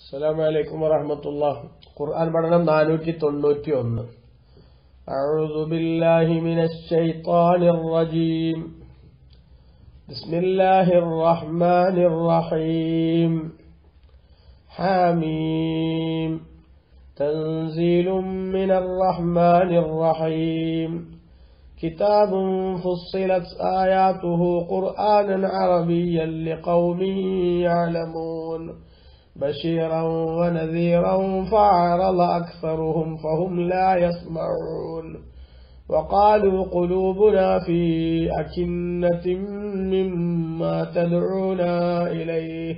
السلام عليكم ورحمة الله قرآن بدنا نانوتي تنوتي ون أعوذ بالله من الشيطان الرجيم بسم الله الرحمن الرحيم حاميم تنزيل من الرحمن الرحيم كتاب فصلت آياته قرآنا عربيا لقوم يعلمون بشيرا ونذيرا فأعرض أكثرهم فهم لا يسمعون وقالوا قلوبنا في أكنة مما تدعونا إليه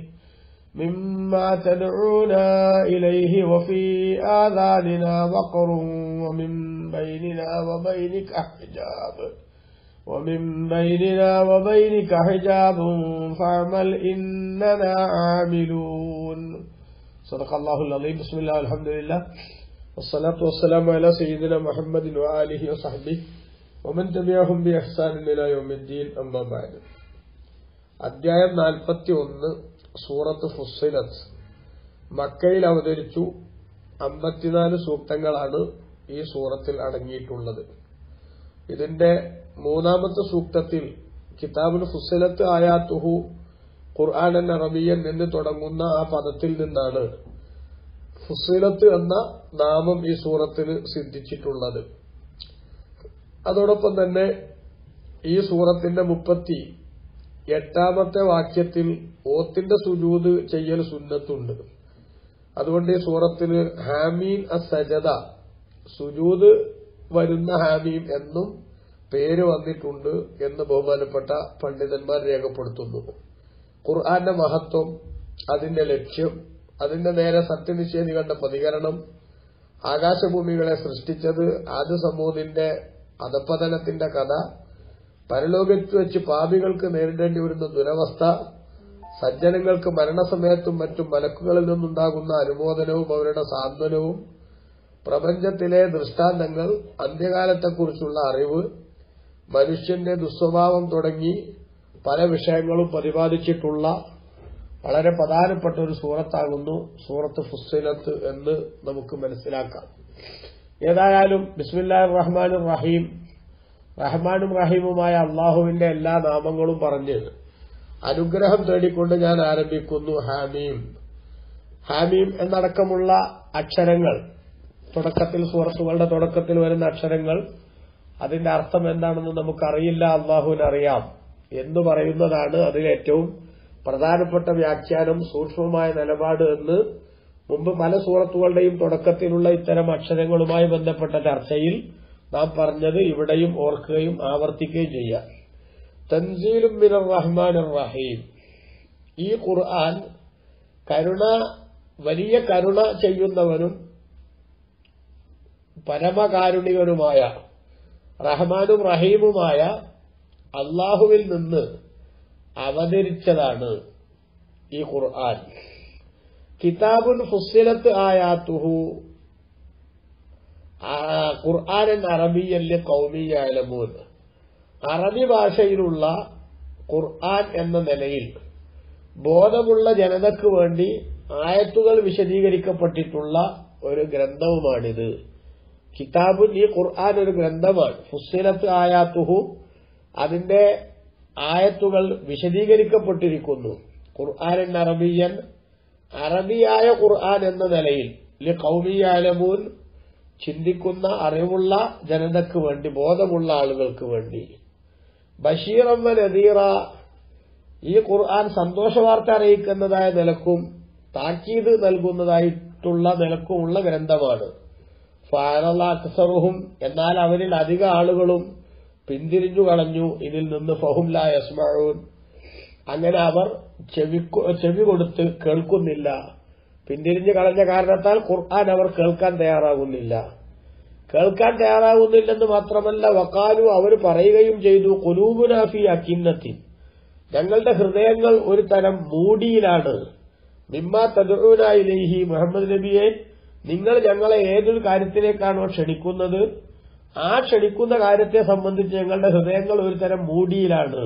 مما تدعونا إليه وفي آذاننا وقر ومن بيننا وبينك حجاب ومن بيننا وبينك حجاب فاعمل إننا عاملون صدق الله العظيم بسم الله والحمد لله والصلاة والسلام على سيدنا محمد وآله وصحبه ومن تبعهم بإحسان إلى يوم الدين أما بعد അധ്യായം നാൽപ്പത്തി ഒന്ന് സൂറത്ത് ഫുസിലത്ത് മക്കയിൽ അവതരിച്ചു അമ്പത്തിനാല് സൂക്തങ്ങളാണ് ഈ സൂറത്തിൽ അടങ്ങിയിട്ടുള്ളത് ഇതിന്റെ മൂന്നാമത്തെ സൂക്തത്തിൽ കിതാബുൽ ഫുസിലത്ത് ആയാത്തുഹു ഖുർആൻ അറബിയൻ എന്ന് തുടങ്ങുന്ന ആ പദത്തിൽ നിന്നാണ് ഫുസിലത്ത് എന്ന നാമം ഈ സൂറത്തിന് സിദ്ധിച്ചിട്ടുള്ളത് അതോടൊപ്പം തന്നെ ഈ സൂറത്തിന്റെ മുപ്പത്തി എട്ടാമത്തെ വാക്യത്തിൽ ഓത്തിന്റെ സുജൂത് ചെയ്യൽ സുന്നത്തുണ്ട് അതുകൊണ്ട് ഈ സൂറത്തിന് ഹാമീൻ അസജദ സുജൂത് വരുന്ന ഹാമീം എന്നും പേര് വന്നിട്ടുണ്ട് എന്ന് ബഹുമാനപ്പെട്ട പണ്ഡിതന്മാർ രേഖപ്പെടുത്തുന്നു ഖുർആന്റെ മഹത്വം അതിന്റെ ലക്ഷ്യം അതിന്റെ നേരെ സത്യനിഷേധികളുടെ പ്രതികരണം ആകാശഭൂമികളെ സൃഷ്ടിച്ചത് ആദ്യ സമൂഹത്തിന്റെ അധപ്പതനത്തിന്റെ കഥ പരലോകത്ത് വെച്ച് പാപികൾക്ക് നേരിടേണ്ടി വരുന്ന ദുരവസ്ഥ സജ്ജനങ്ങൾക്ക് മരണസമയത്തും മറ്റും മലക്കുകളിൽ നിന്നുണ്ടാകുന്ന അനുമോദനവും അവരുടെ സാന്ത്വനവും പ്രപഞ്ചത്തിലെ ദൃഷ്ടാന്തങ്ങൾ അന്ത്യകാലത്തെക്കുറിച്ചുള്ള അറിവ് മനുഷ്യന്റെ ദുസ്വഭാവം തുടങ്ങി പല വിഷയങ്ങളും പ്രതിപാദിച്ചിട്ടുള്ള വളരെ പ്രധാനപ്പെട്ട ഒരു സൂറത്താകുന്നു സൂറത്ത് ഫുസിലത്ത് എന്ന് നമുക്ക് മനസ്സിലാക്കാം ഏതായാലും ബിസ്മില്ലാഹ് റഹ്മാൻ റഹീം റഹ്മാനും റഹീമുമായ അള്ളാഹുവിന്റെ എല്ലാ നാമങ്ങളും പറഞ്ഞ് അനുഗ്രഹം തേടിക്കൊണ്ട് ഞാൻ ആരംഭിക്കുന്നു ഹാമീം ഹാമീം എന്നടക്കമുള്ള അക്ഷരങ്ങൾ തുടക്കത്തിൽ സൂറത്തുകളുടെ തുടക്കത്തിൽ വരുന്ന അക്ഷരങ്ങൾ അതിന്റെ അർത്ഥം എന്താണെന്ന് നമുക്കറിയില്ല അള്ളാഹുവിനറിയാം എന്ന് പറയുന്നതാണ് അതിലേറ്റവും പ്രധാനപ്പെട്ട വ്യാഖ്യാനം സൂക്ഷ്മമായ നിലപാട് എന്ന് മുമ്പ് പല സൂറത്തുകളുടെയും തുടക്കത്തിലുള്ള ഇത്തരം അക്ഷരങ്ങളുമായി ബന്ധപ്പെട്ട ചർച്ചയിൽ നാം പറഞ്ഞത് ഇവിടെയും ഓർക്കുകയും ആവർത്തിക്കുകയും ചെയ്യാം തൻസീലും മിനർ റഹ്മാൻ റഹീം ഈ ഖുർആൻ കരുണ വലിയ കരുണ ചെയ്യുന്നവനും പരമകാരുണികനുമായ റഹ്മാനും റഹീമുമായ അള്ളാഹുവിൽ നിന്ന് അവതരിച്ചതാണ് ഈ ഖുർആൻ കിതാബുൻ ഫുസിലത്ത് ആയാത്തുഹു ഖുർആൻ അറബിയല്ലേ കൗമിയാലമൂൻ അറബി ഭാഷയിലുള്ള ഖുർആൻ എന്ന നിലയിൽ ബോധമുള്ള ജനതയ്ക്ക് വേണ്ടി ആയത്തുകൾ വിശദീകരിക്കപ്പെട്ടിട്ടുള്ള ഒരു ഗ്രന്ഥവുമാണിത് കിതാബുൻ ഈ ഖുർആൻ ഒരു ഗ്രന്ഥമാണ് ഫുസിലത്ത് ആയാത്തുഹു അതിന്റെ ആയത്തുകൾ വിശദീകരിക്കപ്പെട്ടിരിക്കുന്നു ഖുർആൻ അറബിയൻ അറബിയായ ഖുർആൻ എന്ന നിലയിൽ ലി കൗമിയാലമൂൻ ചിന്തിക്കുന്ന അറിവുള്ള ജനതയ്ക്ക് വേണ്ടി ബോധമുള്ള ആളുകൾക്ക് വേണ്ടി ബഷീറമ്മ നദീറ ഈ ഖുർആൻ സന്തോഷവാർത്ത അറിയിക്കുന്നതായ നിലക്കും താക്കീത് നൽകുന്നതായിട്ടുള്ള നിലക്കുമുള്ള ഗ്രന്ഥമാണ് ഫാറല അക്സറുഹും എന്നാൽ അവരിൽ അധിക ആളുകളും പിന്തിരിഞ്ഞു കളഞ്ഞു ഇതിൽ നിന്ന് ഫഹുംല യസ്മഊൻ അങ്ങനെ അവർ ചെവി കൊടുത്ത് കേൾക്കുന്നില്ല പിന്തിരിഞ്ഞു കളഞ്ഞ കാരണത്താൽ ഖുർആൻ അവർ കേൾക്കാൻ തയ്യാറാകുന്നില്ല കേൾക്കാൻ തയ്യാറാകുന്നില്ലെന്ന് മാത്രമല്ല വക്കാലു അവർ പറയുകയും ചെയ്തു കുലൂബുനാഫി അക്കിന്നത്തിൻ ഞങ്ങളുടെ ഹൃദയങ്ങൾ ഒരു തരം മൂടിയിലാണ് മിമ്മ തദുനായിലേഹി മുഹമ്മദ് നബിയെ നിങ്ങൾ ഞങ്ങളെ ഏതൊരു കാര്യത്തിലേക്കാണോ ക്ഷണിക്കുന്നത് ആ ക്ഷണിക്കുന്ന കാര്യത്തെ സംബന്ധിച്ച് ഞങ്ങളുടെ ഹൃദയങ്ങൾ ഒരു തരം മൂടിയിലാണ്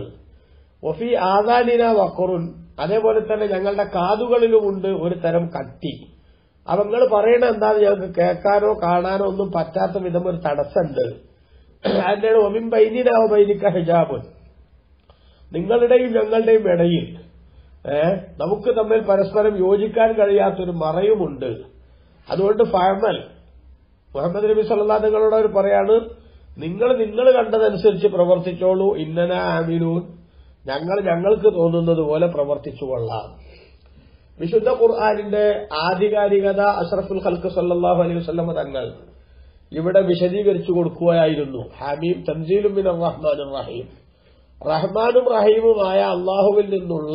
ഒഫി ആദാനിന വക്കറുൻ അതേപോലെ തന്നെ ഞങ്ങളുടെ കാതുകളിലുമുണ്ട് ഒരു തരം കട്ടി അപ്പൊ നിങ്ങൾ പറയണ എന്താന്ന് ഞങ്ങൾക്ക് കേൾക്കാനോ കാണാനോ ഒന്നും പറ്റാത്ത വിധം ഒരു തടസ്സമുണ്ട് അതിനാണ് ഒമിൻ ബൈനിനാവോ ബൈനിക്ക ഹിജാബുൻ നിങ്ങളുടെയും ഞങ്ങളുടെയും ഇടയിൽ ഏ നമുക്ക് തമ്മിൽ പരസ്പരം യോജിക്കാൻ കഴിയാത്തൊരു മറയുമുണ്ട് അതുകൊണ്ട് ഫയമൽ മുഹമ്മദ് നബി സല്ലാ നിങ്ങളോട് അവർ പറയാണ് നിങ്ങൾ നിങ്ങൾ കണ്ടതനുസരിച്ച് പ്രവർത്തിച്ചോളൂ ഇന്നന ആമിനൂൻ ഞങ്ങൾ ഞങ്ങൾക്ക് തോന്നുന്നത് പോലെ പ്രവർത്തിച്ചു കൊള്ളാം വിശുദ്ധ ഖുർആാനിന്റെ ആധികാരികത അഷ്റഫുൽ ഖൽക്ക് സല്ലാഹു അലൈഹി വസ്ലമ തങ്ങൾ ഇവിടെ വിശദീകരിച്ചു കൊടുക്കുകയായിരുന്നു ഹമീം തൻസീലും ബിൻ റഹ്മാനും റഹീം റഹ്മാനും റഹീമുമായ അള്ളാഹുവിൽ നിന്നുള്ള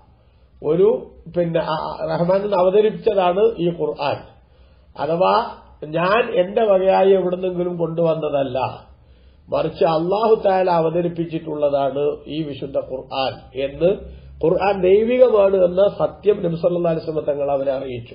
ഒരു പിന്നെ റഹ്മാൻ അവതരിപ്പിച്ചതാണ് ഈ ഖുർആൻ അഥവാ ഞാൻ എന്റെ വകയായി എവിടുന്നെങ്കിലും കൊണ്ടുവന്നതല്ല മറിച്ച് അള്ളാഹു താല അവതരിപ്പിച്ചിട്ടുള്ളതാണ് ഈ വിശുദ്ധ ഖുർആൻ എന്ന് ഖുർആൻ ദൈവികമാണ് എന്ന സത്യം നബ്സല്ലാ അലിസ്മ തങ്ങൾ അവരെ അറിയിച്ചു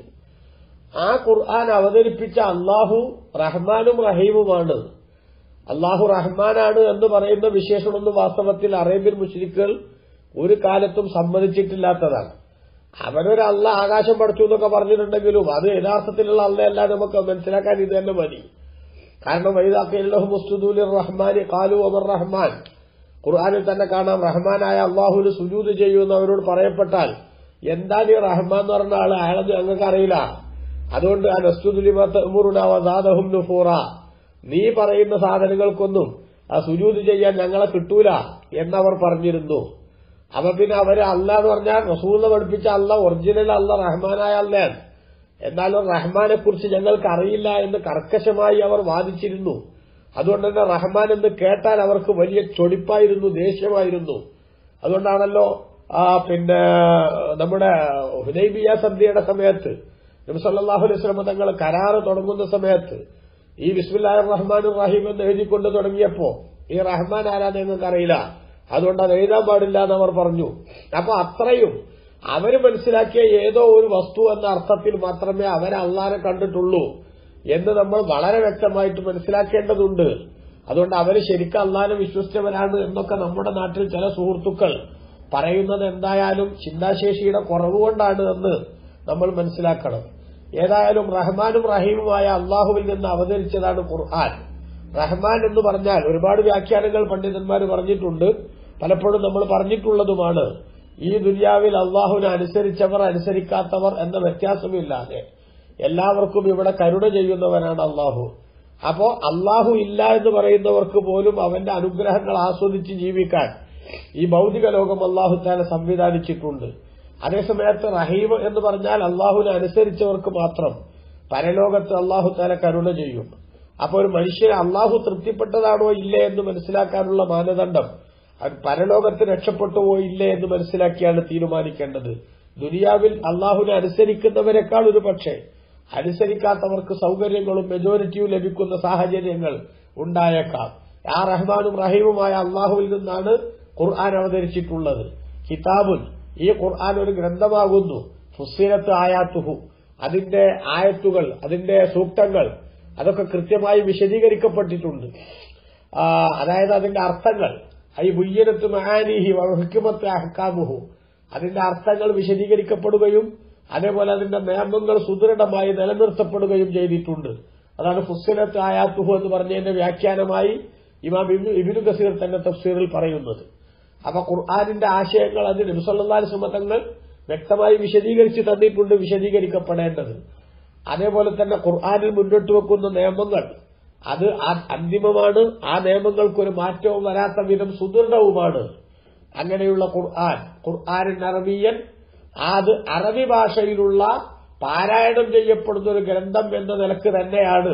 ആ ഖുർആൻ അവതരിപ്പിച്ച അള്ളാഹു റഹ്മാനും റഹീമുമാണ് അള്ളാഹു റഹ്മാനാണ് എന്ന് പറയുന്ന വിശേഷണമൊന്നും വാസ്തവത്തിൽ അറേബ്യൻ മുസ്ലിക്കുകൾ ഒരു കാലത്തും സമ്മതിച്ചിട്ടില്ലാത്തതാണ് അവരൊരു അല്ല ആകാശം പഠിച്ചു എന്നൊക്കെ പറഞ്ഞിട്ടുണ്ടെങ്കിലും അത് യഥാർത്ഥത്തിലുള്ള അല്ലയല്ല നമുക്ക് മനസ്സിലാക്കാൻ ഇത് തന്നെ മതി കാരണം വൈദാഖില്ലഹു മുസ്തുദൂലി റഹ്മാൻ കാലു അമർ റഹ്മാൻ ഖുർആാനിൽ തന്നെ കാണാം റഹ്മാനായ അള്ളാഹുവിന് സുജൂത് ചെയ്യുമെന്ന് അവരോട് പറയപ്പെട്ടാൽ എന്താ നീ റഹ്മാൻ എന്ന് പറഞ്ഞ ആള് അയാളത് ഞങ്ങൾക്ക് അറിയില്ല അതുകൊണ്ട് ആ നസ്തുദുലിമുറുനാവദാദഹും നുഫൂറ നീ പറയുന്ന സാധനങ്ങൾക്കൊന്നും ആ സുജൂത് ചെയ്യാൻ ഞങ്ങളെ കിട്ടൂല എന്നവർ പറഞ്ഞിരുന്നു അപ്പൊ പിന്നെ അവര് അല്ല എന്ന് പറഞ്ഞാൽ റസൂലിനെ പഠിപ്പിച്ച അല്ല ഒറിജിനൽ അല്ല റഹ്മാനായ അല്ലാണ് എന്നാലും റഹ്മാനെ കുറിച്ച് ഞങ്ങൾക്ക് അറിയില്ല എന്ന് കർക്കശമായി അവർ വാദിച്ചിരുന്നു അതുകൊണ്ട് തന്നെ റഹ്മാൻ എന്ന് കേട്ടാൽ അവർക്ക് വലിയ ചൊടിപ്പായിരുന്നു ദേഷ്യമായിരുന്നു അതുകൊണ്ടാണല്ലോ ആ പിന്നെ നമ്മുടെ ഹുദൈബിയ സന്ധ്യയുടെ സമയത്ത് നബിസല്ലാഹു അലൈഹി സ്വലമ തങ്ങൾ കരാറ് തുടങ്ങുന്ന സമയത്ത് ഈ ബിസ്മില്ലാഹി റഹ്മാൻ റഹീം എന്ന് എഴുതിക്കൊണ്ട് തുടങ്ങിയപ്പോ ഈ റഹ്മാൻ ആരാന്ന് ഞങ്ങൾക്ക് അറിയില്ല അതുകൊണ്ട് അത് എഴുതാൻ പാടില്ല എന്ന് അവർ പറഞ്ഞു അപ്പൊ അത്രയും അവര് മനസ്സിലാക്കിയ ഏതോ ഒരു വസ്തു എന്ന അർത്ഥത്തിൽ മാത്രമേ അവരെ അള്ളാനെ കണ്ടിട്ടുള്ളൂ എന്ന് നമ്മൾ വളരെ വ്യക്തമായിട്ട് മനസ്സിലാക്കേണ്ടതുണ്ട് അതുകൊണ്ട് അവര് ശരിക്കും അള്ളാനെ വിശ്വസിച്ചവരാണ് എന്നൊക്കെ നമ്മുടെ നാട്ടിൽ ചില സുഹൃത്തുക്കൾ പറയുന്നത് എന്തായാലും ചിന്താശേഷിയുടെ കുറവുകൊണ്ടാണ് എന്ന് നമ്മൾ മനസ്സിലാക്കണം ഏതായാലും റഹ്മാനും റഹീമുമായ അള്ളാഹുവിൽ നിന്ന് അവതരിച്ചതാണ് ഖുർആൻ റഹ്മാൻ എന്ന് പറഞ്ഞാൽ ഒരുപാട് വ്യാഖ്യാനങ്ങൾ പണ്ഡിതന്മാർ പറഞ്ഞിട്ടുണ്ട് പലപ്പോഴും നമ്മൾ പറഞ്ഞിട്ടുള്ളതുമാണ് ഈ ദുര്യാവിൽ അള്ളാഹുവിനെ അനുസരിച്ചവർ അനുസരിക്കാത്തവർ എന്ന വ്യത്യാസമില്ലാതെ എല്ലാവർക്കും ഇവിടെ കരുണ ചെയ്യുന്നവനാണ് അള്ളാഹു അപ്പോ അള്ളാഹു ഇല്ല എന്ന് പറയുന്നവർക്ക് പോലും അവന്റെ അനുഗ്രഹങ്ങൾ ആസ്വദിച്ച് ജീവിക്കാൻ ഈ ഭൗതിക ലോകം അള്ളാഹു താല സംവിധാനിച്ചിട്ടുണ്ട് അതേസമയത്ത് റഹീം എന്ന് പറഞ്ഞാൽ അള്ളാഹുവിനെ അനുസരിച്ചവർക്ക് മാത്രം പരലോകത്ത് അള്ളാഹു താല കരുണ ചെയ്യും അപ്പോൾ ഒരു മനുഷ്യന് അള്ളാഹു തൃപ്തിപ്പെട്ടതാണോ ഇല്ലേ എന്ന് മനസ്സിലാക്കാനുള്ള മാനദണ്ഡം അത് പരലോകത്ത് രക്ഷപ്പെട്ടുവോ ഇല്ലേ എന്ന് മനസ്സിലാക്കിയാണ് തീരുമാനിക്കേണ്ടത് ദുനിയാവിൽ അള്ളാഹുവിനെ അനുസരിക്കുന്നവരെക്കാൾ ഒരു പക്ഷേ അനുസരിക്കാത്തവർക്ക് സൌകര്യങ്ങളും മെജോറിറ്റിയും ലഭിക്കുന്ന സാഹചര്യങ്ങൾ ഉണ്ടായേക്കാം ആ റഹ്മാനും റഹീമുമായ അള്ളാഹുവിൽ നിന്നാണ് ഖുർആൻ അവതരിച്ചിട്ടുള്ളത് കിതാബുൻ ഈ ഖുർആൻ ഒരു ഗ്രന്ഥമാകുന്നു ഫുസിരത്ത് ആയാത്തുഹു അതിന്റെ ആയത്തുകൾ അതിന്റെ സൂക്തങ്ങൾ അതൊക്കെ കൃത്യമായി വിശദീകരിക്കപ്പെട്ടിട്ടുണ്ട് ആ, അതായത് അതിന്റെ അർത്ഥങ്ങൾ ഐ ബുയ്യനത്ത് മഹാനിഹി ഹിക്കുമത്ത് അഹക്കാമുഹു അതിന്റെ അർത്ഥങ്ങൾ വിശദീകരിക്കപ്പെടുകയും അതേപോലെ അതിന്റെ നിയമങ്ങൾ സുദൃഢമായി നിലനിർത്തപ്പെടുകയും ചെയ്തിട്ടുണ്ട് അതാണ് ഫുസ്സിലത്ത് ആയാത്തുഹു എന്ന് പറഞ്ഞതിന്റെ വ്യാഖ്യാനമായി ഇമാം ഇബ്നു ഇബിനു ഗസീർ തന്റെ തഫ്സീറിൽ പറയുന്നത് അപ്പൊ ഖുർആാനിന്റെ ആശയങ്ങൾ അത് നബിസല്ലാ സുമതങ്ങൾ വ്യക്തമായി വിശദീകരിച്ച് തന്നിട്ടുണ്ട് വിശദീകരിക്കപ്പെടേണ്ടത് അതേപോലെ തന്നെ ഖുർആാനിൽ മുന്നോട്ട് വെക്കുന്ന നിയമങ്ങൾ അത് ആ- അന്തിമമാണ് ആ നിയമങ്ങൾക്ക് ഒരു മാറ്റവും വരാത്ത വിധം സുദൃഢവുമാണ് അങ്ങനെയുള്ള ഖുർആൻ ഖുർആാനിൻ അറബിയൻ അത് അറബി ഭാഷയിലുള്ള പാരായണം ചെയ്യപ്പെടുന്ന ഒരു ഗ്രന്ഥം എന്ന നിലക്ക് തന്നെയാണ്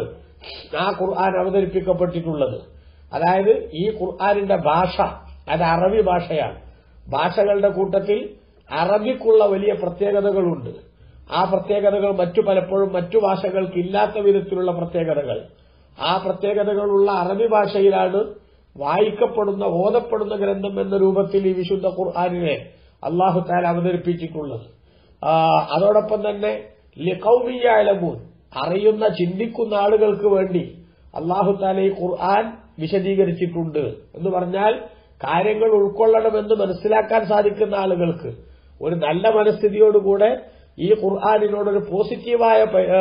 ആ ഖുർആൻ അവതരിപ്പിക്കപ്പെട്ടിട്ടുള്ളത് അതായത് ഈ ഖുർആാനിന്റെ ഭാഷ അത് അറബി ഭാഷയാണ് ഭാഷകളുടെ കൂട്ടത്തിൽ അറബിക്കുള്ള വലിയ പ്രത്യേകതകളുണ്ട് ആ പ്രത്യേകതകൾ മറ്റു പലപ്പോഴും മറ്റു ഭാഷകൾക്ക് ഇല്ലാത്ത വിധത്തിലുള്ള പ്രത്യേകതകൾ ആ പ്രത്യേകതകളുള്ള അറബി ഭാഷയിലാണ് വായിക്കപ്പെടുന്ന ഓതപ്പെടുന്ന ഗ്രന്ഥം എന്ന രൂപത്തിൽ ഈ വിശുദ്ധ ഖുർആാനിനെ അള്ളാഹു താല അവതരിപ്പിച്ചിട്ടുള്ളത് ആ, അതോടൊപ്പം തന്നെ ലിഖൗമിയാലമൂൻ അറിയുന്ന ചിന്തിക്കുന്ന ആളുകൾക്ക് വേണ്ടി അള്ളാഹു താല ഈ ഖുർആൻ വിശദീകരിച്ചിട്ടുണ്ട് എന്ന് പറഞ്ഞാൽ കാര്യങ്ങൾ ഉൾക്കൊള്ളണമെന്ന് മനസ്സിലാക്കാൻ സാധിക്കുന്ന ആളുകൾക്ക് ഒരു നല്ല മനസ്ഥിതിയോടുകൂടെ ഈ ഖുർആാനിനോടൊരു പോസിറ്റീവായ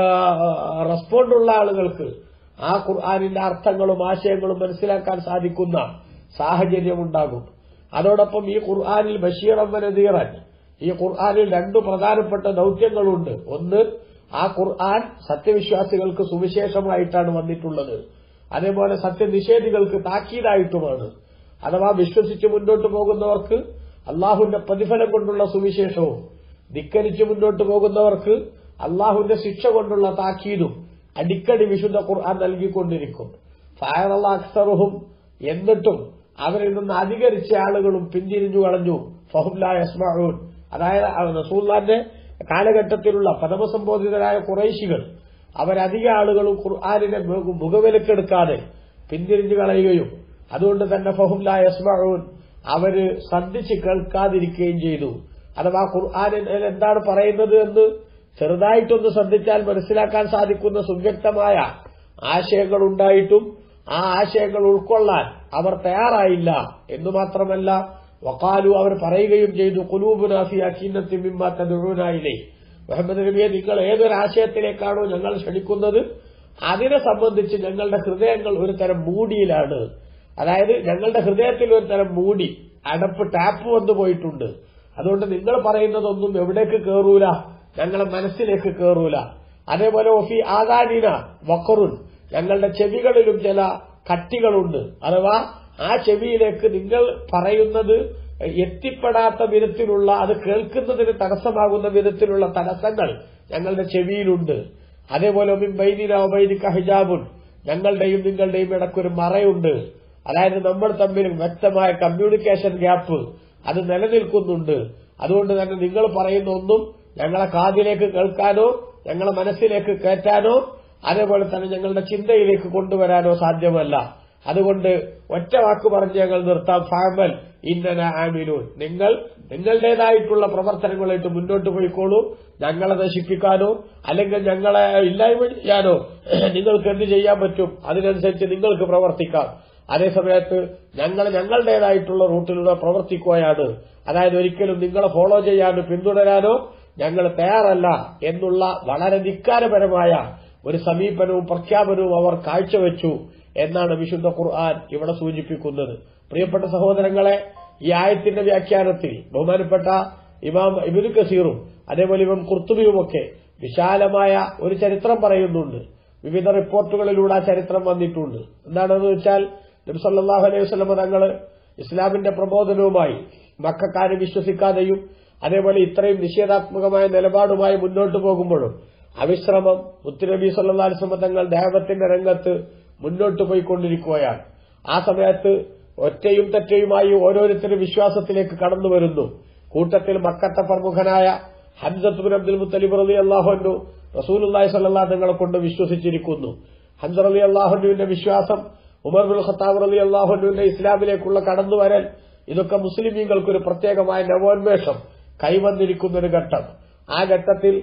റെസ്പോണ്ട് ഉള്ള ആളുകൾക്ക് ആ ഖുർആാനിന്റെ അർത്ഥങ്ങളും ആശയങ്ങളും മനസ്സിലാക്കാൻ സാധിക്കുന്ന സാഹചര്യമുണ്ടാകും അതോടൊപ്പം ഈ ഖുർആാനിൽ ബഷീറം നദീറൻ ഈ ഖുർആാനിൽ രണ്ടു പ്രധാനപ്പെട്ട ദൌത്യങ്ങളുണ്ട് ഒന്ന് ആ ഖുർആൻ സത്യവിശ്വാസികൾക്ക് സുവിശേഷമായിട്ടാണ് വന്നിട്ടുള്ളത് അതേപോലെ സത്യനിഷേധികൾക്ക് താക്കീതായിട്ടുമാണ് അഥവാ വിശ്വസിച്ച് മുന്നോട്ട് പോകുന്നവർക്ക് അള്ളാഹുവിന്റെ പ്രതിഫലം കൊണ്ടുള്ള സുവിശേഷവും ധിക്കരിച്ച് മുന്നോട്ട് പോകുന്നവർക്ക് അള്ളാഹുവിന്റെ ശിക്ഷ കൊണ്ടുള്ള താക്കീതും അടിക്കടി വിശുദ്ധ ഖുർആൻ നൽകിക്കൊണ്ടിരിക്കും ഫയറല്ല അക്സറുഹും എന്നിട്ടും അവരിൽ നിന്ന് അധികരിച്ച ആളുകളും പിന്തിരിഞ്ഞു കളഞ്ഞു ഫഹുല്ല യസ്മഊൻ അതായത് റസൂല്ലാന്റെ കാലഘട്ടത്തിലുള്ള പദമസംബോധിതരായ കുറൈശികൾ അവരധിക ആളുകളും ഖുർആാനിനെ മുഖവിലക്കെടുക്കാതെ പിന്തിരിഞ്ഞു കളയുകയും അതുകൊണ്ട് തന്നെ ഫഹുല്ല യസ്മഊൻ അവര് ശ്രദ്ധിച്ച് കേൾക്കാതിരിക്കുകയും ചെയ്തു അഥവാ ഖുർആാനിൽ എന്താണ് പറയുന്നത് എന്ന് ചെറുതായിട്ടൊന്ന് ശ്രദ്ധിച്ചാൽ മനസ്സിലാക്കാൻ സാധിക്കുന്ന സുവ്യക്തമായ ആശയങ്ങൾ ഉണ്ടായിട്ടും ആ ആശയങ്ങൾ ഉൾക്കൊള്ളാൻ അവർ തയ്യാറായില്ല എന്നു മാത്രമല്ല വക്കാലു അവർ പറയുകയും ചെയ്തു കുലൂബുനാഫി അക്കീന്നത്തി മിമ്മ തദുനായില്ലേ മുഹമ്മദ് നബിയെ നിങ്ങൾ ഏതൊരു ആശയത്തിലേക്കാണോ ഞങ്ങൾ ക്ഷണിക്കുന്നത് അതിനെ സംബന്ധിച്ച് ഞങ്ങളുടെ ഹൃദയങ്ങൾ ഒരു തരം മൂടിയിലാണ് അതായത് ഞങ്ങളുടെ ഹൃദയത്തിൽ ഒരു തരം മൂടി അടപ്പ് ടാപ്പ് വന്നു പോയിട്ടുണ്ട് അതുകൊണ്ട് നിങ്ങൾ പറയുന്നതൊന്നും എവിടേക്ക് കയറൂല ഞങ്ങളെ മനസ്സിലേക്ക് കയറൂല അതേപോലെ ഒഫി ആദാനിന വക്കറുൻ ഞങ്ങളുടെ ചെവികളിലും ചില കട്ടികളുണ്ട് അഥവാ ആ ചെവിയിലേക്ക് നിങ്ങൾ പറയുന്നത് എത്തിപ്പെടാത്ത വിധത്തിലുള്ള അത് കേൾക്കുന്നതിന് തടസ്സമാകുന്ന വിധത്തിലുള്ള തടസ്സങ്ങൾ ഞങ്ങളുടെ ചെവിയിലുണ്ട് അതേപോലെ ഒമിൻ ബൈനിന ഒബൈനിക്ക ഹിജാബുൻ ഞങ്ങളുടെയും നിങ്ങളുടെയും ഇടയ്ക്കൊരു മറയുണ്ട് അതായത് നമ്മൾ തമ്മിൽ വ്യക്തമായ കമ്മ്യൂണിക്കേഷൻ ഗ്യാപ്പ് അത് നിലനിൽക്കുന്നുണ്ട് അതുകൊണ്ട് തന്നെ നിങ്ങൾ പറയുന്ന ഒന്നും ഞങ്ങളെ കാതിലേക്ക് കേൾക്കാനോ ഞങ്ങളെ മനസ്സിലേക്ക് കയറ്റാനോ അതേപോലെ തന്നെ ഞങ്ങളുടെ ചിന്തയിലേക്ക് കൊണ്ടുവരാനോ സാധ്യമല്ല അതുകൊണ്ട് ഒറ്റ വാക്ക് പറഞ്ഞ് ഞങ്ങൾ നിർത്താം ഫാമൽ ഇന്നന ആമിനൂൻ നിങ്ങൾ നിങ്ങളുടേതായിട്ടുള്ള പ്രവർത്തനങ്ങളായിട്ട് മുന്നോട്ട് പോയിക്കോളൂ ഞങ്ങളെ നശിപ്പിക്കാനോ അല്ലെങ്കിൽ ഞങ്ങളെ ഇല്ലായ്മ ചെയ്യാനോ നിങ്ങൾക്ക് എന്ത് ചെയ്യാൻ പറ്റും അതിനനുസരിച്ച് നിങ്ങൾക്ക് പ്രവർത്തിക്കാം അതേസമയത്ത് ഞങ്ങൾ ഞങ്ങളുടേതായിട്ടുള്ള റൂട്ടിലൂടെ പ്രവർത്തിക്കുകയാണ് അതായത് ഒരിക്കലും നിങ്ങളെ ഫോളോ ചെയ്യാനോ പിന്തുടരാനോ ഞങ്ങൾ തയ്യാറല്ല എന്നുള്ള വളരെ ധിക്കാരപരമായ ഒരു സമീപനവും പ്രഖ്യാപനവും അവർ കാഴ്ചവെച്ചു എന്നാണ് വിശുദ്ധ ഖുർആൻ ഇവിടെ സൂചിപ്പിക്കുന്നത് പ്രിയപ്പെട്ട സഹോദരങ്ങളെ ഈ ആയത്തിന്റെ വ്യാഖ്യാനത്തിൽ ബഹുമാനപ്പെട്ട ഇമാം ഇബിനു കസീറും അതേപോലെ ഇമാം കുർത്തുബിയുമൊക്കെ വിശാലമായ ഒരു ചരിത്രം പറയുന്നുണ്ട് വിവിധ റിപ്പോർട്ടുകളിലൂടെ ആ ചരിത്രം വന്നിട്ടുണ്ട് എന്താണെന്ന് വെച്ചാൽ നബ്സല്ലാഹു അലൈഹി വസ്ലമ തങ്ങള് ഇസ്ലാമിന്റെ പ്രബോധനവുമായി മക്കാരെ വിശ്വസിക്കാതെയും അതേപോലെ ഇത്രയും നിഷേധാത്മകമായ നിലപാടുമായി മുന്നോട്ട് പോകുമ്പോഴും അവിശ്രമം മുത്തുനബി സല്ലാ അലിസ്ലമ തങ്ങൾ ദേവത്തിന്റെ രംഗത്ത് മുന്നോട്ട് പോയിക്കൊണ്ടിരിക്കുകയാണ് ആ സമയത്ത് ഒറ്റയും തെറ്റയുമായി ഓരോരുത്തരും വിശ്വാസത്തിലേക്ക് കടന്നു വരുന്നു കൂട്ടത്തിൽ മക്കത്തെ പ്രമുഖനായ ഹംസത്തുബിൻ അബ്ദുൽ മുത്തലിബ് റലി അള്ളാഹുനു റസൂലുല്ലായി സല്ലാ തങ്ങളെ കൊണ്ട് വിശ്വസിച്ചിരിക്കുന്നു ഹംസർ അലി അള്ളാഹുനുവിന്റെ വിശ്വാസം ഉമർ ബുൽ ഖത്താബ് റലി അള്ളാഹുനുവിന്റെ ഇസ്ലാമിലേക്കുള്ള കടന്നുവരൽ ഇതൊക്കെ മുസ്ലിമീങ്ങൾക്കൊരു പ്രത്യേകമായ നവോന്മേഷം കൈവന്നിരിക്കുന്ന ഒരു ഘട്ടം ആ ഘട്ടത്തിൽ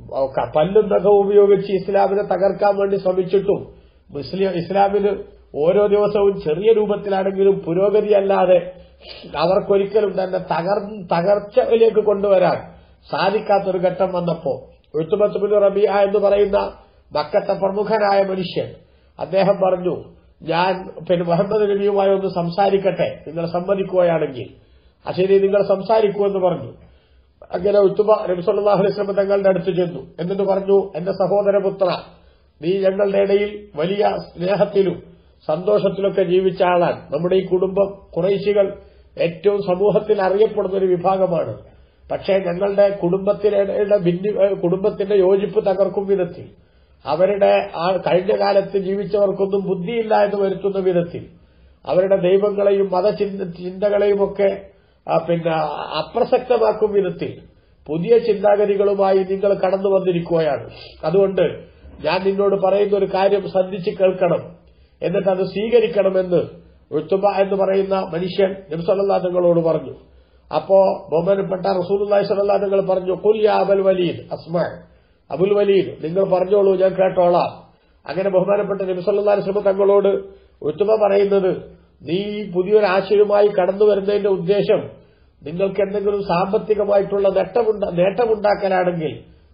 പല്ലും നഖവും ഉപയോഗിച്ച് ഇസ്ലാമിനെ തകർക്കാൻ വേണ്ടി ശ്രമിച്ചിട്ടും മുസ്ലിം ഇസ്ലാമിന് ഓരോ ദിവസവും ചെറിയ രൂപത്തിലാണെങ്കിലും പുരോഗതിയല്ലാതെ അവർക്കൊരിക്കലും തന്നെ തകർ തകർച്ചയിലേക്ക് കൊണ്ടുവരാൻ സാധിക്കാത്തൊരു ഘട്ടം വന്നപ്പോ എഴുത്തുമത്തുബിൻ റബിയ എന്ന് പറയുന്ന മക്കത്തെ പ്രമുഖനായ മനുഷ്യൻ അദ്ദേഹം പറഞ്ഞു ഞാൻ പിന്നെ മുഹമ്മദ് നബിയുമായി ഒന്ന് സംസാരിക്കട്ടെ നിങ്ങൾ സമ്മതിക്കുകയാണെങ്കിൽ അശരി നിങ്ങൾ സംസാരിക്കൂ എന്ന് പറഞ്ഞു അങ്ങനെ ഉത്തുബ നബിസ്വല്ലാഹു അലൈഹി സ്വലം തങ്ങളുടെ അടുത്ത് ചെന്നു എന്നിട്ട് പറഞ്ഞു എന്റെ സഹോദരപുത്ര നീ ഞങ്ങളുടെ ഇടയിൽ വലിയ സ്നേഹത്തിലും സന്തോഷത്തിലൊക്കെ ജീവിച്ച ആളാണ് നമ്മുടെ ഈ കുടുംബം കുറേശികൾ ഏറ്റവും സമൂഹത്തിൽ അറിയപ്പെടുന്ന ഒരു വിഭാഗമാണ് പക്ഷേ ഞങ്ങളുടെ കുടുംബത്തിലെ ഭിന്നി കുടുംബത്തിന്റെ യോജിപ്പ് തകർക്കും വിധത്തിൽ അവരുടെ ആ കഴിഞ്ഞ കാലത്ത് ജീവിച്ചവർക്കൊന്നും ബുദ്ധിയില്ല എന്ന് വരുത്തുന്ന വിധത്തിൽ അവരുടെ ദൈവങ്ങളെയും മതചിന്തകളെയും ഒക്കെ പിന്നെ അപ്രസക്തമാക്കും വിധത്തിൽ പുതിയ ചിന്താഗതികളുമായി നിങ്ങൾ കടന്നു വന്നിരിക്കുകയാണ് അതുകൊണ്ട് ഞാൻ നിന്നോട് പറയുന്ന ഒരു കാര്യം ശ്രദ്ധിച്ച് കേൾക്കണം എന്നിട്ട് അത് സ്വീകരിക്കണമെന്ന് ഉത്തുബ എന്ന് പറയുന്ന മനുഷ്യൻ നബ്സല്ലാ തങ്ങളോട് പറഞ്ഞു അപ്പോ ബഹുമാനപ്പെട്ട റസൂലി സല്ലാ തങ്ങൾ പറഞ്ഞു കുൽ യാ അബൽ വലീദ് അസ്മാ അബുൽ വലീദ് നിങ്ങൾ പറഞ്ഞോളൂ ഞാൻ കേട്ടോളാം അങ്ങനെ ബഹുമാനപ്പെട്ട നബിസല്ലാ ശ്രമ തങ്ങളോട് ഉത്തുബ പറയുന്നത് നീ പുതിയൊരു ആശയവുമായി കടന്നു വരുന്നതിന്റെ ഉദ്ദേശം നിങ്ങൾക്ക് എന്തെങ്കിലും സാമ്പത്തികമായിട്ടുള്ള നേട്ടമുണ്ടാക്കലാണെങ്കിൽ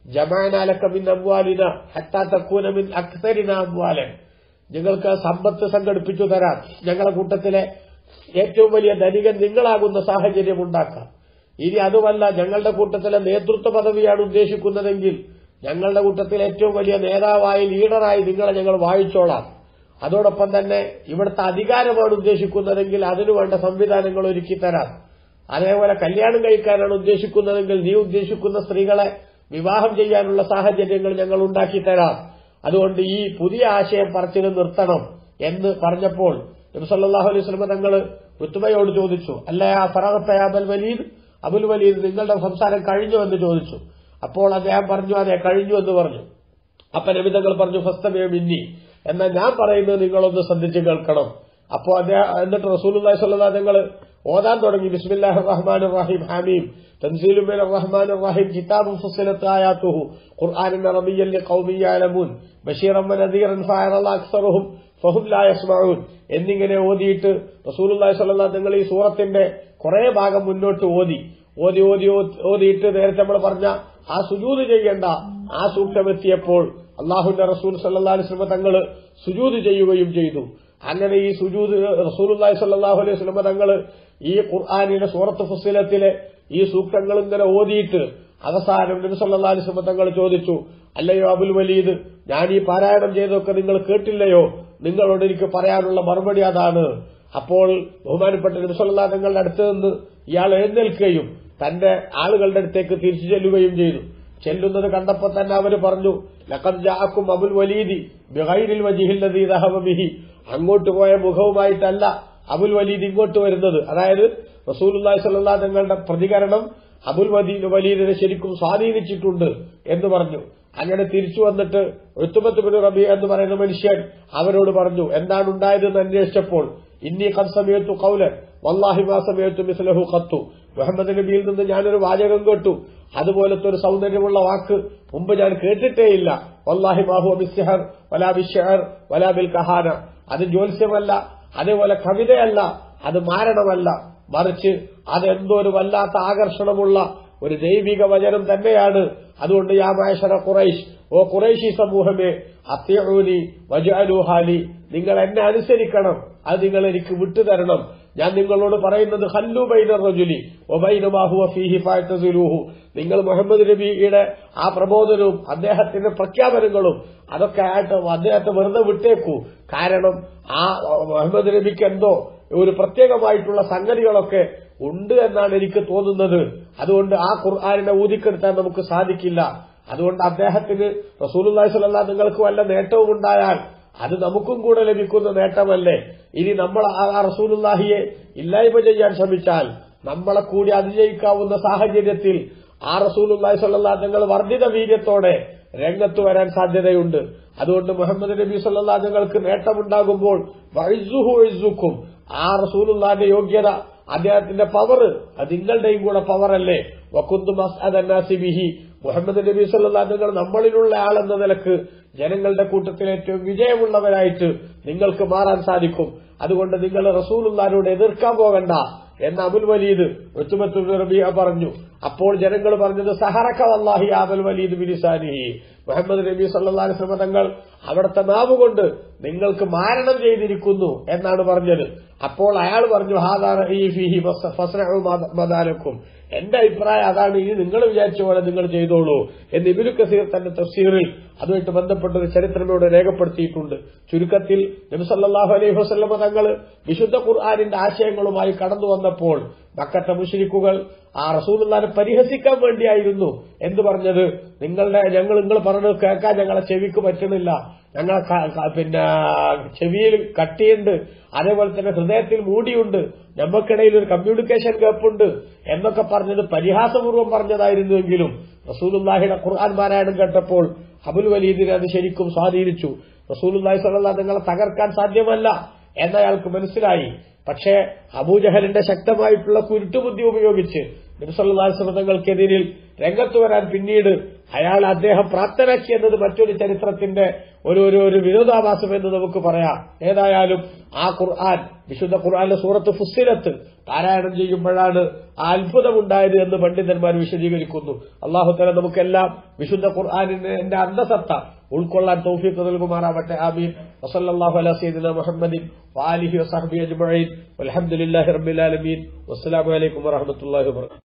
ജമാനാലക്ക മിൻ അബ്വാലിന ഹത്താ തക്കൂന മിൻ അക്സരിന അബ്വാലൻ നിങ്ങൾക്ക് സമ്പത്ത് സംഘടിപ്പിച്ചു തരാം ഞങ്ങളുടെ കൂട്ടത്തിലെ ഏറ്റവും വലിയ ധനികൻ നിങ്ങളാകുന്ന സാഹചര്യം ഉണ്ടാക്കാം ഇനി അതുമല്ല ഞങ്ങളുടെ കൂട്ടത്തിലെ നേതൃത്വ പദവിയാണ് ഉദ്ദേശിക്കുന്നതെങ്കിൽ ഞങ്ങളുടെ കൂട്ടത്തിൽ ഏറ്റവും വലിയ നേതാവായി ലീഡറായി നിങ്ങളെ ഞങ്ങൾ വായിച്ചോളാം അതോടൊപ്പം തന്നെ ഇവിടുത്തെ അധികാരമാണ് ഉദ്ദേശിക്കുന്നതെങ്കിൽ അതിനുവേണ്ട സംവിധാനങ്ങൾ ഒരുക്കി തരാം അതേപോലെ കല്യാണം കഴിക്കാനാണ് ഉദ്ദേശിക്കുന്നതെങ്കിൽ നീ ഉദ്ദേശിക്കുന്ന സ്ത്രീകളെ വിവാഹം ചെയ്യാനുള്ള സാഹചര്യങ്ങൾ ഞങ്ങൾ ഉണ്ടാക്കി തരാം അതുകൊണ്ട് ഈ പുതിയ ആശയം പറച്ചിന് നിർത്തണം എന്ന് പറഞ്ഞപ്പോൾ നബിസല്ലാഹു അലൈഹി സ്വലമ തങ്ങൾ ഋത്തുബയോട് ചോദിച്ചു അല്ല ആ ഫറഹത്തെ അബൽ വലീദ് അബുൽ വലീദ് നിങ്ങളുടെ സംസാരം കഴിഞ്ഞു എന്ന് ചോദിച്ചു അപ്പോൾ അദ്ദേഹം പറഞ്ഞു അതെ കഴിഞ്ഞു എന്ന് പറഞ്ഞു അപ്പൊ നബിതങ്ങൾ പറഞ്ഞു ഫസ്തമേ മിന്നി എന്നാൽ ഞാൻ പറയുന്നത് നിങ്ങളൊന്ന് ശ്രദ്ധിച്ച് കേൾക്കണം അപ്പോ അദ്ദേഹം എന്നിട്ട് റസൂലുള്ളാഹി സ്വല്ലല്ലാഹു തങ്ങൾ ഓതാൻ തുടങ്ങി ബിസ്മില്ലാഹിർ റഹ്മാനിർ റഹീം ഹമീം തൻസീലു മിനർ റഹ്മാനിർ റഹീം കിതാബുൻ ഫുസ്സിലത് ആയാതുഹു ഖുർആനൻ അറബിയ്യൻ ലിഖൗമി യഅലമൂൻ ബശീറൻ വനദീറൻ ഫഅറല അക്സറുഹും ഫഹും ലാ യസ്മഊൻ എന്നിങ്ങനെ ഓതിയിട്ട് റസൂലുള്ളാഹി സ്വല്ലല്ലാഹു തങ്ങൾ ഈ സൂറത്തിന്റെ കുറെ ഭാഗം മുന്നോട്ട് ഓതി ഓതി ഓതി ഓതിയിട്ട് നേരത്തെ നമ്മൾ പറഞ്ഞ ആ സുജൂത് ചെയ്യേണ്ട ആ സൂക്തമെത്തിയപ്പോൾ അള്ളാഹുന്റെ റസൂൽ സല്ലാ അലിസ്ലമ തങ്ങൾ സുജൂത് ചെയ്യുകയും ചെയ്തു അങ്ങനെ ഈ സുജൂത് റസൂലുല്ലാഹി സല്ലാഹു അലൈഹി സ്വലമ തങ്ങൾ ഈ ഖുർആാനിന്റെ സൂറത്ത് ഫുസിലത്തിലെ ഈ സൂക്തങ്ങൾ ഇങ്ങനെ ഓതിയിട്ട് അവസാനം നബി സല്ലാ അലിസ്ലമ തങ്ങൾ ചോദിച്ചു അല്ലയോ അബുൽ വലീദ് ഞാൻ ഈ പാരായണം ചെയ്തൊക്കെ നിങ്ങൾ കേട്ടില്ലയോ നിങ്ങളോട് എനിക്ക് പറയാനുള്ള മറുപടി അതാണ് അപ്പോൾ ബഹുമാനപ്പെട്ട നബി സല്ലാ തങ്ങളുടെ അടുത്ത് നിന്ന് ഇയാൾ എഴുന്നേൽക്കുകയും തന്റെ ആളുകളുടെ അടുത്തേക്ക് തിരിച്ചു ചെല്ലുകയും ചെയ്തു ചെല്ലുന്നത് കണ്ടപ്പോൾ തന്നെ അവർ പറഞ്ഞു ലഖദ് ജാഅക്കും അബുൽ വലീദി ബിഗൈരിൽ വജിഹില്ലദീ ദഹബ ബിഹി അങ്ങോട്ട് പോയ മുഖവുമായിട്ടല്ല അബുൽ വലീദ് ഇങ്ങോട്ട് വരുന്നത് അതായത് റസൂലുള്ളാഹി സ്വല്ലല്ലാഹു തങ്ങളുടെ പ്രതികരണം അബുൽ വദീൻ വലീദിനെ ശരിക്കും സ്വാധീനിച്ചിട്ടുണ്ട് എന്ന് പറഞ്ഞു അങ്ങനെ തിരിച്ചു വന്നിട്ട് ഒത്തുമത്ത് ബിൻ റബി എന്ന് പറയുന്ന മനുഷ്യൻ അവരോട് പറഞ്ഞു എന്താണ് ഉണ്ടായതെന്ന് അന്വേഷിച്ചപ്പോൾ ഇന്നി ഖദ് സമയത്തു കൗലൻ വല്ലാഹി മാ സമയത്തു മിസ്ലഹു ഖത്തു മുഹമ്മദ് നബിയിൽ നിന്ന് ഞാനൊരു വാചകം കേട്ടു അതുപോലത്തെ ഒരു സൗന്ദര്യമുള്ള വാക്ക് മുമ്പ് ഞാൻ കേട്ടിട്ടേയില്ല വല്ലാഹി മാഹു ബിസ്ഹർ വലാ ബിഷർ വലാ ബിൽ കഹാന അത് ജ്യോത്സ്യമല്ല അതേപോലെ കവിതയല്ല അത് മാരണമല്ല മറിച്ച് അതെന്തോ ഒരു വല്ലാത്ത ആകർഷണമുള്ള ഒരു ദൈവിക വചനം തന്നെയാണ് അതുകൊണ്ട് യാ മായഷറ ഖുറൈഷ് ഓ ഖുറൈശി സമൂഹമേ അത്യഊനി വജഅലുഹാലി നിങ്ങൾ എന്നെ അനുസരിക്കണം അത് നിങ്ങൾ എനിക്ക് വിട്ടുതരണം ഞാൻ നിങ്ങളോട് പറയുന്നത് ഹല്ലു ബൈനർ റജുലി ഒബൈനമാഹുവ ഫീഹി ഫായത്തസിലൂഹു നിങ്ങൾ മുഹമ്മദ് നബിയുടെ ആ പ്രബോധനവും അദ്ദേഹത്തിന്റെ പ്രഖ്യാപനങ്ങളും അതൊക്കെ ആയിട്ട് അദ്ദേഹത്തെ വെറുതെ വിട്ടേക്കൂ കാരണം ആ മുഹമ്മദ് നബിക്ക് എന്തോ ഒരു പ്രത്യേകമായിട്ടുള്ള സംഗതികളൊക്കെ ഉണ്ട് എന്നാണ് എനിക്ക് തോന്നുന്നത് അതുകൊണ്ട് ആ ഖുർആാനിനെ ഊതിക്കെടുത്താൻ നമുക്ക് സാധിക്കില്ല അതുകൊണ്ട് അദ്ദേഹത്തിന് റസൂലുല്ലാഹി സ്വല്ലാ നിങ്ങൾക്ക് വല്ല നേട്ടവും ഉണ്ടായാൽ അത് നമുക്കും കൂടെ ലഭിക്കുന്ന നേട്ടമല്ലേ ഇനി നമ്മൾ ആ റസൂലുല്ലാഹിയെ ഇല്ലായ്മ ചെയ്യാൻ ശ്രമിച്ചാൽ നമ്മളെ കൂടി അതിജയിക്കാവുന്ന സാഹചര്യത്തിൽ ആ റസൂലുല്ലാഹി സ്വല്ലാ തങ്ങൾ വർദ്ധിത വീര്യത്തോടെ രംഗത്ത് വരാൻ സാധ്യതയുണ്ട് അതുകൊണ്ട് മുഹമ്മദ് നബി സല്ലാ തങ്ങൾക്ക് നേട്ടമുണ്ടാകുമ്പോൾ വൈസുഹുക്കും ആ റസൂലുല്ലാന്റെ യോഗ്യത അദ്ദേഹത്തിന്റെ പവർ അത് നിങ്ങളുടെയും കൂടെ പവറല്ലേ വക്കുന്തു മസ്അദന്നാസിബിഹി മുഹമ്മദ് നബി സല്ലാ തങ്ങൾ നമ്മളിലുള്ള ആളെന്ന നിലക്ക് ജനങ്ങളുടെ കൂട്ടത്തിൽ ഏറ്റവും വിജയമുള്ളവരായിട്ട് നിങ്ങൾക്ക് മാറാൻ സാധിക്കും അതുകൊണ്ട് നിങ്ങൾ റസൂലുല്ലാനോട് എതിർക്കാൻ പോകണ്ട എന്ന് അബുൽ വലീദ് ഒത്തുമത്തു റബിയ പറഞ്ഞു അപ്പോൾ ജനങ്ങൾ പറഞ്ഞത് സഹറക്ക വല്ലാഹി അബുൽ വലീദ് ബിനിസാനിഹി മുഹമ്മദ് നബി സല്ലാഹു ശ്രമ തങ്ങൾ അവിടുത്തെ നാവ് കൊണ്ട് നിങ്ങൾക്ക് മാരണം ചെയ്തിരിക്കുന്നു എന്നാണ് പറഞ്ഞത് അപ്പോൾ അയാൾ പറഞ്ഞു ഹാദാന ഈ ഫിഹി മദാലക്കും എന്റെ അഭിപ്രായം അതാണ് ഇനി നിങ്ങൾ വിചാരിച്ച പോലെ നിങ്ങൾ ചെയ്തോളൂ എന്ന് ഇബിനു കസീർ തന്റെ തഫ്സീറിൽ അതുമായിട്ട് ബന്ധപ്പെട്ട ഒരു ചരിത്രം ഇവിടെ രേഖപ്പെടുത്തിയിട്ടുണ്ട് ചുരുക്കത്തിൽ നബിസല്ലാഹു അലൈഹി വസ്ലമ തങ്ങൾ വിശുദ്ധ ഖുർആാനിന്റെ ആശയങ്ങളുമായി കടന്നു വന്നപ്പോൾ മക്കത്തെ മുഷരിക്കുകൾ ആ റസൂലുള്ളാനെ പരിഹസിക്കാൻ വേണ്ടിയായിരുന്നു എന്ത് പറഞ്ഞത് നിങ്ങളുടെ ഞങ്ങൾ നിങ്ങൾ പറഞ്ഞത് കേൾക്കാൻ ഞങ്ങളെ ചെവിക്ക് പറ്റണില്ല ഞങ്ങളെ പിന്നെ ചെവിയിൽ കട്ടിയുണ്ട് അതേപോലെ തന്നെ ഹൃദയത്തിൽ മൂടിയുണ്ട് നമുക്കിടയിൽ ഒരു കമ്മ്യൂണിക്കേഷൻ ഗ്യാപ്പുണ്ട് എന്നൊക്കെ പറഞ്ഞത് പരിഹാസപൂർവ്വം പറഞ്ഞതായിരുന്നുവെങ്കിലും റസൂലുല്ലാഹിയുടെ ഖുർആൻ പാരായണം കേട്ടപ്പോൾ അബുൽ വലീദിനെ അത് ശരിക്കും സ്വാധീനിച്ചു റസൂലുല്ലാഹി സ്വല്ലാ നിങ്ങളെ തകർക്കാൻ സാധ്യമല്ല എന്നയാൾക്ക് മനസ്സിലായി പക്ഷേ അബൂജഹലിന്റെ ശക്തമായിട്ടുള്ള കുരുട്ടുബുദ്ധി ഉപയോഗിച്ച് നബിസല്ലാസ്ലമ തങ്ങൾക്കെതിരിൽ രംഗത്ത് വരാൻ പിന്നീട് അയാൾ അദ്ദേഹം പ്രാപ്തനാക്കി എന്നത് മറ്റൊരു ചരിത്രത്തിന്റെ ഒരു ഒരു ഒരു വിരോധാഭാസം എന്ന് നമുക്ക് പറയാം ഏതായാലും ആ ഖുർആൻ വിശുദ്ധ ഖുർആാനിലെ സൂറത്ത് ഫുസ്സിലത്ത് പാരായണം ചെയ്യുമ്പോഴാണ് ആ അത്ഭുതമുണ്ടായത് എന്ന് പണ്ഡിതന്മാർ വിശദീകരിക്കുന്നു അള്ളാഹുത്തല നമുക്കെല്ലാം വിശുദ്ധ ഖുർആാനിന്റെ അന്തസത്ത ഉൾക്കൊള്ളാൻ തൗഫീഖ് നൽകുമാറാവട്ടെ ആമീൻ വസല്ലല്ലാഹു അലാ സയ്യിദിന മുഹമ്മദിൻ വാലിഹി വസഹബി അജ്മഈൻ വൽഹംദുലില്ലാഹി റബ്ബിൽ ആലമീൻ വസ്സലാമു അലൈക്കും വറഹ്മത്തുള്ളാഹി വബറകാതുഹു